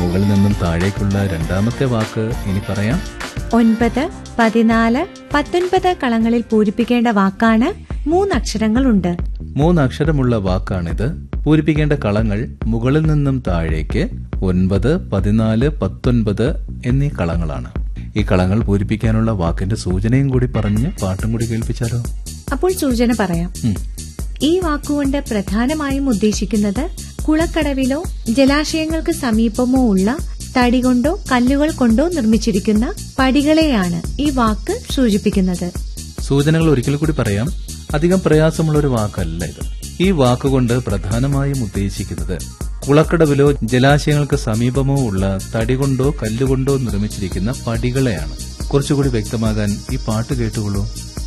മുകളിൽ നിന്നും താഴേക്കുള്ള രണ്ടാമത്തെ വാക്ക് ഇനി പറയാം ഒൻപത് പതിനാല് പത്തൊൻപത് കളങ്ങളിൽ പൂരിപ്പിക്കേണ്ട വാക്കാണ് മൂന്നക്ഷരങ്ങളുണ്ട് മൂന്നക്ഷരമുള്ള വാക്കാണിത് പൂരിപ്പിക്കേണ്ട കളങ്ങൾ മുകളിൽ നിന്നും താഴേക്ക് ഒൻപത് പതിനാല് പത്തൊൻപത് എന്നീ കളങ്ങളാണ് ഈ കളങ്ങൾ പൂരിപ്പിക്കാനുള്ള വാക്കിന്റെ സൂചനയും കൂടി പറഞ്ഞ് പാട്ടും കൂടി കേൾപ്പിച്ചാലോ അപ്പോൾ സൂചന പറയാം ഉം. ഈ വാക്കുകൊണ്ട് പ്രധാനമായും ഉദ്ദേശിക്കുന്നത് കുളക്കടവിലോ ജലാശയങ്ങൾക്ക് സമീപമോ ഉള്ള തടി കൊണ്ടോ കല്ലുകൾ കൊണ്ടോ നിർമ്മിച്ചിരിക്കുന്ന പടികളെയാണ് ഈ വാക്ക് സൂചിപ്പിക്കുന്നത് സൂചനകൾ ഒരിക്കൽ കൂടി പറയാം അധികം പ്രയാസമുള്ള ഒരു വാക്കല്ല ഇത് ഈ വാക്കുകൊണ്ട് പ്രധാനമായും ഉദ്ദേശിക്കുന്നത് കുളക്കടവിലോ ജലാശയങ്ങൾക്ക് സമീപമോ ഉള്ള തടി കൊണ്ടോ കല്ലുകൊണ്ടോ നിർമ്മിച്ചിരിക്കുന്ന പടികളെയാണ് കുറച്ചുകൂടി വ്യക്തമാകാൻ ഈ പാട്ട് കേട്ടുകൊള്ളൂ